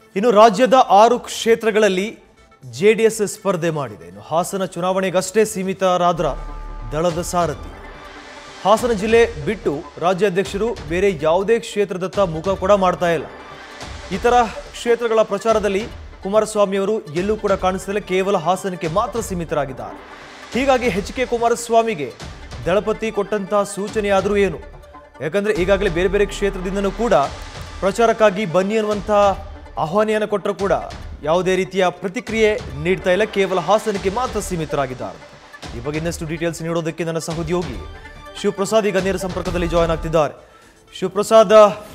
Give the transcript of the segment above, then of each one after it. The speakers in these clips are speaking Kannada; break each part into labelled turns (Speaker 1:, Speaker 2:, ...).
Speaker 1: ಇನ್ನು ರಾಜ್ಯದ ಆರು ಕ್ಷೇತ್ರಗಳಲ್ಲಿ ಜೆ ಡಿ ಎಸ್ ಸ್ಪರ್ಧೆ ಮಾಡಿದೆ ಇನ್ನು ಹಾಸನ ಚುನಾವಣೆಗಷ್ಟೇ ಸೀಮಿತರಾದ್ರ ದಳದ ಸಾರಥಿ ಹಾಸನ ಜಿಲ್ಲೆ ಬಿಟ್ಟು ರಾಜ್ಯಾಧ್ಯಕ್ಷರು ಬೇರೆ ಯಾವುದೇ ಕ್ಷೇತ್ರದತ್ತ ಮುಖ ಕೂಡ ಮಾಡ್ತಾ ಇಲ್ಲ ಇತರ ಕ್ಷೇತ್ರಗಳ ಪ್ರಚಾರದಲ್ಲಿ ಕುಮಾರಸ್ವಾಮಿಯವರು ಎಲ್ಲೂ ಕೂಡ ಕಾಣಿಸ್ತಿಲ್ಲ ಕೇವಲ ಹಾಸನಕ್ಕೆ ಮಾತ್ರ ಸೀಮಿತರಾಗಿದ್ದಾರೆ ಹೀಗಾಗಿ ಎಚ್ ಕೆ ಕುಮಾರಸ್ವಾಮಿಗೆ ದಳಪತಿ ಕೊಟ್ಟಂತಹ ಸೂಚನೆಯಾದರೂ ಏನು ಯಾಕಂದ್ರೆ ಈಗಾಗಲೇ ಬೇರೆ ಬೇರೆ ಕ್ಷೇತ್ರದಿಂದನೂ ಕೂಡ ಪ್ರಚಾರಕ್ಕಾಗಿ ಬನ್ನಿ ಅನ್ನುವಂಥ ಆಹ್ವಾನೆಯನ್ನು ಕೊಟ್ಟರೂ ಕೂಡ ಯಾವುದೇ ರೀತಿಯ ಪ್ರತಿಕ್ರಿಯೆ ನೀಡ್ತಾ ಇಲ್ಲ ಕೇವಲ ಹಾಸನಕ್ಕೆ ಮಾತ್ರ ಸೀಮಿತರಾಗಿದ್ದಾರೆ ಈ ಬಗ್ಗೆ ಇನ್ನಷ್ಟು ಡೀಟೇಲ್ಸ್ ನೀಡೋದಕ್ಕೆ ನನ್ನ ಸಹೋದ್ಯೋಗಿ ಶಿವಪ್ರಸಾದ್ ಈಗ ನೇರ ಸಂಪರ್ಕದಲ್ಲಿ ಜಾಯ್ನ್ ಆಗ್ತಿದ್ದಾರೆ ಶಿವಪ್ರಸಾದ್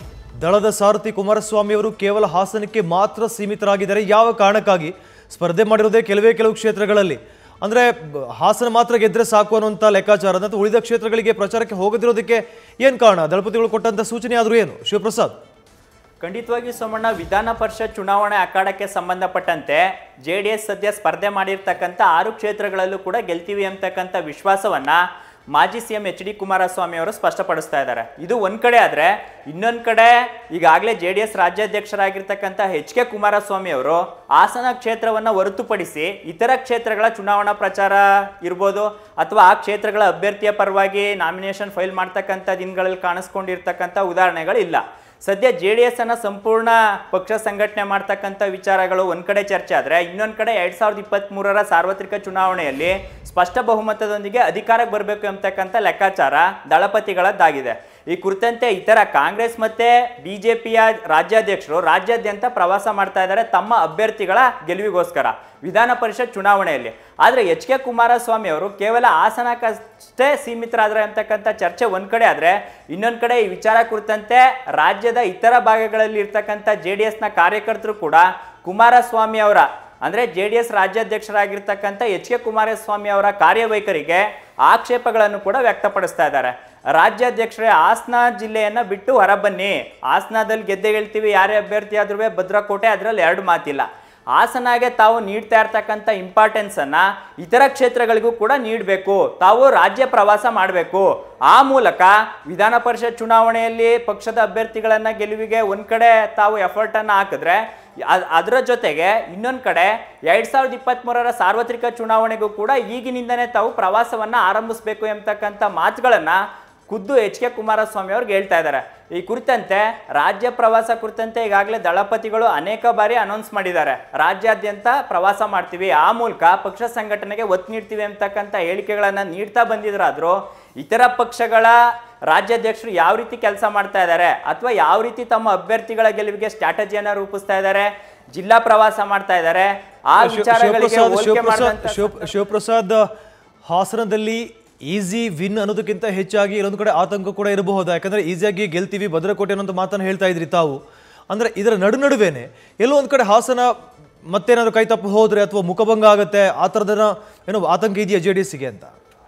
Speaker 1: ದಳದ ಸಾರಥಿ ಕುಮಾರಸ್ವಾಮಿ ಅವರು ಕೇವಲ ಹಾಸನಕ್ಕೆ ಮಾತ್ರ ಸೀಮಿತರಾಗಿದ್ದಾರೆ ಯಾವ ಕಾರಣಕ್ಕಾಗಿ ಸ್ಪರ್ಧೆ ಮಾಡಿರೋದೇ ಕೆಲವೇ ಕೆಲವು ಕ್ಷೇತ್ರಗಳಲ್ಲಿ ಅಂದ್ರೆ ಬ- ಹಾಸನ ಮಾತ್ರ ಗೆದ್ರೆ ಸಾಕು ಅನ್ನುವಂಥ ಲೆಕ್ಕಾಚಾರ ಮತ್ತು ಉಳಿದ ಕ್ಷೇತ್ರಗಳಿಗೆ ಪ್ರಚಾರಕ್ಕೆ ಹೋಗದಿರೋದಕ್ಕೆ ಏನು ಕಾರಣ ದಳಪತಿಗಳು ಕೊಟ್ಟಂತ ಸೂಚನೆ ಆದರೂ ಏನು ಶಿವಪ್ರಸಾದ್
Speaker 2: ಖಂಡಿತವಾಗಿ ಸೋಮಣ್ಣ ವಿಧಾನ ಪರಿಷತ್ ಚುನಾವಣೆ ಅಖಾಡಕ್ಕೆ ಸಂಬಂಧಪಟ್ಟಂತೆ ಜೆ ಡಿ ಎಸ್ ಸದ್ಯ ಸ್ಪರ್ಧೆ ಮಾಡಿರ್ತಕ್ಕಂಥ ಆರು ಕ್ಷೇತ್ರಗಳಲ್ಲೂ ಕೂಡ ಗೆಲ್ತೀವಿ ಅಂತಕ್ಕಂಥ ವಿಶ್ವಾಸವನ್ನ ಮಾಜಿ C M H D Kumaraswamy ಅವರು ಸ್ಪಷ್ಟಪಡಿಸ್ತಾ ಇದ್ದಾರೆ ಇದು ಒಂದ್ ಕಡೆ ಆದ್ರೆ ಇನ್ನೊಂದ್ ಕಡೆ ಈಗಾಗಲೇ ಜೆ ಡಿ ಎಸ್ ರಾಜ್ಯಾಧ್ಯಕ್ಷರಾಗಿರ್ತಕ್ಕಂಥ ಎಚ್ ಕೆ ಕುಮಾರಸ್ವಾಮಿ ಅವರು ಹಾಸನ ಕ್ಷೇತ್ರವನ್ನ ಹೊರತುಪಡಿಸಿ ಇತರ ಕ್ಷೇತ್ರಗಳ ಚುನಾವಣಾ ಪ್ರಚಾರ ಇರ್ಬೋದು ಅಥವಾ ಆ ಕ್ಷೇತ್ರಗಳ ಅಭ್ಯರ್ಥಿಯ ಪರವಾಗಿ ನಾಮಿನೇಷನ್ ಫೈಲ್ ಮಾಡ್ತಕ್ಕಂಥ ದಿನಗಳಲ್ಲಿ ಕಾಣಿಸ್ಕೊಂಡಿರ್ತಕ್ಕಂಥ ಉದಾಹರಣೆಗಳಿಲ್ಲ ಸದ್ಯ ಜೆ ಡಿ ಎಸ್ ಅನ್ನ ಸಂಪೂರ್ಣ ಪಕ್ಷ ಸಂಘಟನೆ ಮಾಡ್ತಕ್ಕಂಥ ವಿಚಾರಗಳು ಒಂದ್ ಕಡೆ ಚರ್ಚೆ ಆದ್ರೆ ಇನ್ನೊಂದ್ ಕಡೆ ಎರಡ್ ಸಾವಿರದ ಇಪ್ಪತ್ತ್ ಮೂರರ ಸಾರ್ವತ್ರಿಕ ಚುನಾವಣೆಯಲ್ಲಿ ಸ್ಪಷ್ಟ ಬಹುಮತದೊಂದಿಗೆ ಅಧಿಕಾರಕ್ಕೆ ಬರಬೇಕು ಎಂಬತಕ್ಕಂಥ ಲೆಕ್ಕಾಚಾರ ದಳಪತಿಗಳದ್ದಾಗಿದೆ ಈ ಕುರಿತಂತೆ ಇತರ ಕಾಂಗ್ರೆಸ್ ಮತ್ತೆ ಬಿಜೆಪಿಯ ರಾಜ್ಯಾಧ್ಯಕ್ಷರು ರಾಜ್ಯಾದ್ಯಂತ ಪ್ರವಾಸ ಮಾಡ್ತಾ ಇದ್ದಾರೆ ತಮ್ಮ ಅಭ್ಯರ್ಥಿಗಳ ಗೆಲುವಿಗೋಸ್ಕರ ವಿಧಾನ ಪರಿಷತ್ ಚುನಾವಣೆಯಲ್ಲಿ ಆದ್ರೆ ಎಚ್ ಕೆ ಕುಮಾರಸ್ವಾಮಿ ಅವರು ಕೇವಲ ಹಾಸನಕ್ಕಷ್ಟೇ ಸೀಮಿತರಾದ್ರೆ ಅಂತಕ್ಕಂಥ ಚರ್ಚೆ ಒಂದ್ ಕಡೆ ಆದ್ರೆ ಇನ್ನೊಂದ್ ಕಡೆ ಈ ವಿಚಾರ ಕುರಿತಂತೆ ರಾಜ್ಯದ ಇತರ ಭಾಗಗಳಲ್ಲಿ ಇರ್ತಕ್ಕಂಥ ಜೆ ಡಿ ಎಸ್ನ ಕಾರ್ಯಕರ್ತರು ಕೂಡ ಕುಮಾರಸ್ವಾಮಿ ಅವರ ಅಂದ್ರೆ ಜೆ ಡಿ ಎಸ್ ರಾಜ್ಯಾಧ್ಯಕ್ಷರಾಗಿರ್ತಕ್ಕಂಥ ಎಚ್ ಕೆ ಕುಮಾರಸ್ವಾಮಿ ಅವರ ಕಾರ್ಯವೈಖರಿಗೆ ಆಕ್ಷೇಪಗಳನ್ನು ಕೂಡ ವ್ಯಕ್ತಪಡಿಸ್ತಾ ಇದ್ದಾರೆ ರಾಜ್ಯಾಧ್ಯಕ್ಷರೇ ಹಾಸನ ಜಿಲ್ಲೆಯನ್ನ ಬಿಟ್ಟು ಹೊರಬನ್ನಿ ಹಾಸನದಲ್ಲಿ ಗೆದ್ದೆ ಗೆಲ್ತೀವಿ ಯಾರೇ ಅಭ್ಯರ್ಥಿ ಆದ್ರೂ ಭದ್ರಕೋಟೆ ಅದರಲ್ಲಿ ಎರಡು ಮಾತಿಲ್ಲ ಹಾಸನಾಗೆ ತಾವು ನೀಡ್ತಾ ಇರ್ತಕ್ಕಂಥ ಇಂಪಾರ್ಟೆನ್ಸ್ ಅನ್ನ ಇತರ ಕ್ಷೇತ್ರಗಳಿಗೂ ಕೂಡ ನೀಡಬೇಕು ತಾವು ರಾಜ್ಯ ಪ್ರವಾಸ ಮಾಡಬೇಕು ಆ ಮೂಲಕ ವಿಧಾನ ಪರಿಷತ್ ಚುನಾವಣೆಯಲ್ಲಿ ಪಕ್ಷದ ಅಭ್ಯರ್ಥಿಗಳನ್ನ ಗೆಲುವಿಗೆ ಒಂದ್ ಕಡೆ ತಾವು ಎಫರ್ಟ್ ಅನ್ನ ಹಾಕಿದ್ರೆ ಅ- ಅದರ ಜೊತೆಗೆ ಇನ್ನೊಂದ್ ಕಡೆ ಎರಡ್ ಸಾವಿರದ ಇಪ್ಪತ್ತ್ ಮೂರರ ಸಾರ್ವತ್ರಿಕ ಚುನಾವಣೆಗೂ ಕೂಡ ಈಗಿನಿಂದನೇ ತಾವು ಪ್ರವಾಸವನ್ನ ಆರಂಭಿಸಬೇಕು ಎಂಬತಕ್ಕಂಥ ಮಾತುಗಳನ್ನ ಖುದ್ದು ಎಚ್ ಕೆ ಕುಮಾರಸ್ವಾಮಿ ಅವ್ರಿಗೆ ಹೇಳ್ತಾ ಇದ್ದಾರೆ ಈ ಕುರಿತಂತೆ ರಾಜ್ಯ ಪ್ರವಾಸ ಕುರಿತಂತೆ ಈಗಾಗಲೇ ದಳಪತಿಗಳು ಅನೇಕ ಬಾರಿ ಅನೌನ್ಸ್ ಮಾಡಿದ್ದಾರೆ ರಾಜ್ಯಾದ್ಯಂತ ಪ್ರವಾಸ ಮಾಡ್ತೀವಿ ಆ ಮೂಲಕ ಪಕ್ಷ ಸಂಘಟನೆಗೆ ಒತ್ತು ನೀಡ್ತೀವಿ ಅಂತಕ್ಕಂಥ ಹೇಳಿಕೆಗಳನ್ನ ನೀಡ್ತಾ ಬಂದಿದ್ರಾದ್ರೂ ಇತರ ಪಕ್ಷಗಳ ರಾಜ್ಯಾಧ್ಯಕ್ಷರು ಯಾವ ರೀತಿ ಕೆಲಸ ಮಾಡ್ತಾ ಇದ್ದಾರೆ ಅಥವಾ ಯಾವ ರೀತಿ ತಮ್ಮ ಅಭ್ಯರ್ಥಿಗಳ ಗೆಲುವಿಗೆ ಸ್ಟ್ರಾಟಜಿಯನ್ನ ರೂಪಿಸ್ತಾ ಇದ್ದಾರೆ ಜಿಲ್ಲಾ ಪ್ರವಾಸ ಮಾಡ್ತಾ ಇದ್ದಾರೆ ಆ
Speaker 1: ಶಿವ-
Speaker 2: ವಿಚಾರಗಳಿಗೆ
Speaker 1: ಶಿವಪ್ರಸಾದ್
Speaker 2: ಹೋಲಿಕೆ
Speaker 1: ಶಿವಪ್ರಸಾದ್
Speaker 2: ಮಾಡಿದಂಥ
Speaker 1: ಶಿವ- ಶಿವಪ್ರಸಾದ್ ಹಾಸನದಲ್ಲಿ ಈಸಿ ವಿನ್ ಅನ್ನೋದಕ್ಕಿಂತ ಹೆಚ್ಚಾಗಿ ಇಲ್ಲೊಂದು ಕಡೆ ಆತಂಕ ಕೂಡ ಇರಬಹುದು ಯಾಕಂದ್ರೆ ಈಸಿಯಾಗಿ ಗೆಲ್ತೀವಿ ಭದ್ರಕೋಟೆ ಅನ್ನೋ ಮಾತನ್ನು ಹೇಳ್ತಾ ಇದ್ರಿ ತಾವು ಅಂದ್ರೆ ಇದರ ನಡು ನಡುವೆನೆ ಎಲ್ಲೋ ಒಂದ್ ಕಡೆ ಹಾಸನ ಮತ್ತೇನಾದ್ರು ಕೈ ತಪ್ಪು ಹೋದ್ರೆ ಅಥವಾ ಮುಖಭಂಗ ಆಗುತ್ತೆ ಆ ಥರದನ್ನ ಏನೋ ಆತಂಕ ಇದೆಯಾ ಜೆ ಡಿ ಎಸ್ಗೆ ಅಂತ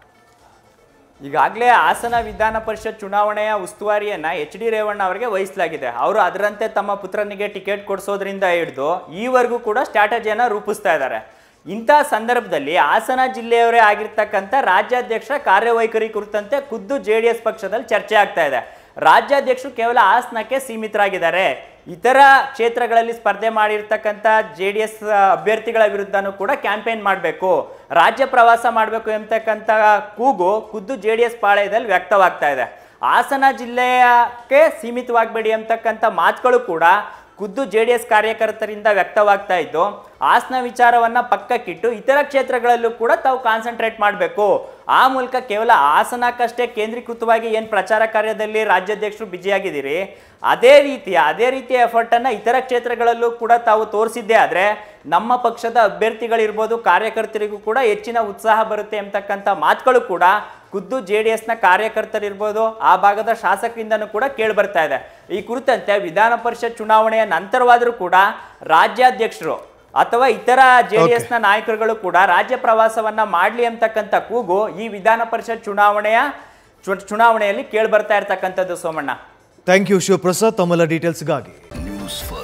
Speaker 2: ಈಗಾಗಲೇ ಹಾಸನ ವಿಧಾನ ಪರಿಷತ್ ಚುನಾವಣೆಯ ಉಸ್ತುವಾರಿಯನ್ನ ಎಚ್ ಡಿ ರೇವಣ್ಣ ಅವರಿಗೆ ವಹಿಸಲಾಗಿದೆ ಅವರು ಅದರಂತೆ ತಮ್ಮ ಪುತ್ರನಿಗೆ ಟಿಕೆಟ್ ಕೊಡಿಸೋದ್ರಿಂದ ಹಿಡಿದು ಈವರೆಗೂ ಕೂಡ ಸ್ಟ್ರಾಟಜಿಯನ್ನ ರೂಪಿಸ್ತಾ ಇದ್ದಾರೆ ಇಂಥ ಸಂದರ್ಭದಲ್ಲಿ ಹಾಸನ ಜಿಲ್ಲೆಯವರೇ ಆಗಿರ್ತಕ್ಕಂಥ ರಾಜ್ಯಾಧ್ಯಕ್ಷರ ಕಾರ್ಯವೈಖರಿ ಕುರಿತಂತೆ ಖುದ್ದು ಜೆ ಡಿ ಎಸ್ ಪಕ್ಷದಲ್ಲಿ ಚರ್ಚೆ ಆಗ್ತಾ ಇದೆ ರಾಜ್ಯಾಧ್ಯಕ್ಷರು ಕೇವಲ ಹಾಸನಕ್ಕೆ ಸೀಮಿತರಾಗಿದ್ದಾರೆ ಇತರ ಕ್ಷೇತ್ರಗಳಲ್ಲಿ ಸ್ಪರ್ಧೆ ಮಾಡಿರ್ತಕ್ಕಂಥ ಜೆ ಡಿ ಎಸ್ ಅಭ್ಯರ್ಥಿಗಳ ವಿರುದ್ಧನೂ ಕೂಡ ಕ್ಯಾಂಪೇನ್ ಮಾಡಬೇಕು ರಾಜ್ಯ ಪ್ರವಾಸ ಮಾಡಬೇಕು ಎಂಬತಕ್ಕಂಥ ಕೂಗು ಖುದ್ದು ಜೆ ಡಿ ಎಸ್ ಪಾಳಯದಲ್ಲಿ ವ್ಯಕ್ತವಾಗ್ತಾ ಇದೆ ಹಾಸನ ಜಿಲ್ಲೆಯಕ್ಕೆ ಸೀಮಿತವಾಗಬೇಡಿ ಅಂತಕ್ಕಂಥ ಮಾತುಗಳು ಕೂಡ ಖುದ್ದು ಜೆ ಡಿ ಎಸ್ ಕಾರ್ಯಕರ್ತರಿಂದ ವ್ಯಕ್ತವಾಗ್ತಾ ಇದ್ದು ಹಾಸನ ವಿಚಾರವನ್ನ ಪಕ್ಕಕ್ಕಿಟ್ಟು ಇತರ ಕ್ಷೇತ್ರಗಳಲ್ಲೂ ಕೂಡ ತಾವು ಕಾನ್ಸಂಟ್ರೇಟ್ ಮಾಡಬೇಕು ಆ ಮೂಲಕ ಕೇವಲ ಹಾಸನಕ್ಕಷ್ಟೇ ಕೇಂದ್ರೀಕೃತವಾಗಿ ಏನು ಪ್ರಚಾರ ಕಾರ್ಯದಲ್ಲಿ ರಾಜ್ಯಾಧ್ಯಕ್ಷರು ಬ್ಯುಸಿಯಾಗಿದ್ದೀರಿ ಅದೇ ರೀತಿಯ ಅದೇ ರೀತಿಯ ಎಫರ್ಟ್ ಅನ್ನ ಇತರ ಕ್ಷೇತ್ರಗಳಲ್ಲೂ ಕೂಡ ತಾವು ತೋರಿಸಿದ್ದೇ ಆದ್ರೆ ನಮ್ಮ ಪಕ್ಷದ ಅಭ್ಯರ್ಥಿಗಳಿರ್ಬೋದು ಕಾರ್ಯಕರ್ತರಿಗೂ ಕೂಡ ಹೆಚ್ಚಿನ ಉತ್ಸಾಹ ಬರುತ್ತೆ ಎಂಬತಕ್ಕಂಥ ಮಾತುಗಳು ಕೂಡ ಖುದ್ದು ಜೆ ಡಿ ಎಸ್ನ ಕಾರ್ಯಕರ್ತರಿರ್ಬೋದು ಆ ಭಾಗದ ಶಾಸಕರಿಂದನೂ ಕೂಡ ಕೇಳಿ ಬರ್ತಾ ಇದೆ ಈ ಕುರಿತಂತೆ ವಿಧಾನ ಪರಿಷತ್ ಚುನಾವಣೆಯ ನಂತರವಾದರೂ ಕೂಡ ರಾಜ್ಯಾಧ್ಯಕ್ಷರು ಅಥವಾ ಇತರ ಜೆ ಡಿ ಎಸ್ನ ನಾಯಕರುಗಳು ಕೂಡ ರಾಜ್ಯ ಪ್ರವಾಸವನ್ನ ಮಾಡಲಿ ಅಂತಕ್ಕಂಥ ಕೂಗು ಈ ವಿಧಾನ ಪರಿಷತ್ ಚುನಾವಣೆಯ ಚು- ಚುನಾವಣೆಯಲ್ಲಿ ಕೇಳಿ ಬರ್ತಾ ಇರ್ತಕ್ಕಂಥದ್ದು ಸೋಮಣ್ಣ
Speaker 1: ಥ್ಯಾಂಕ್ ಯು ಶಿವಪ್ರಸಾದ್ ತಮ್ಮೆಲ್ಲ ಡೀಟೇಲ್ಸ್ಗಾಗಿ
Speaker 3: ನ್ಯೂಸ್ ಫಸ್ಟ್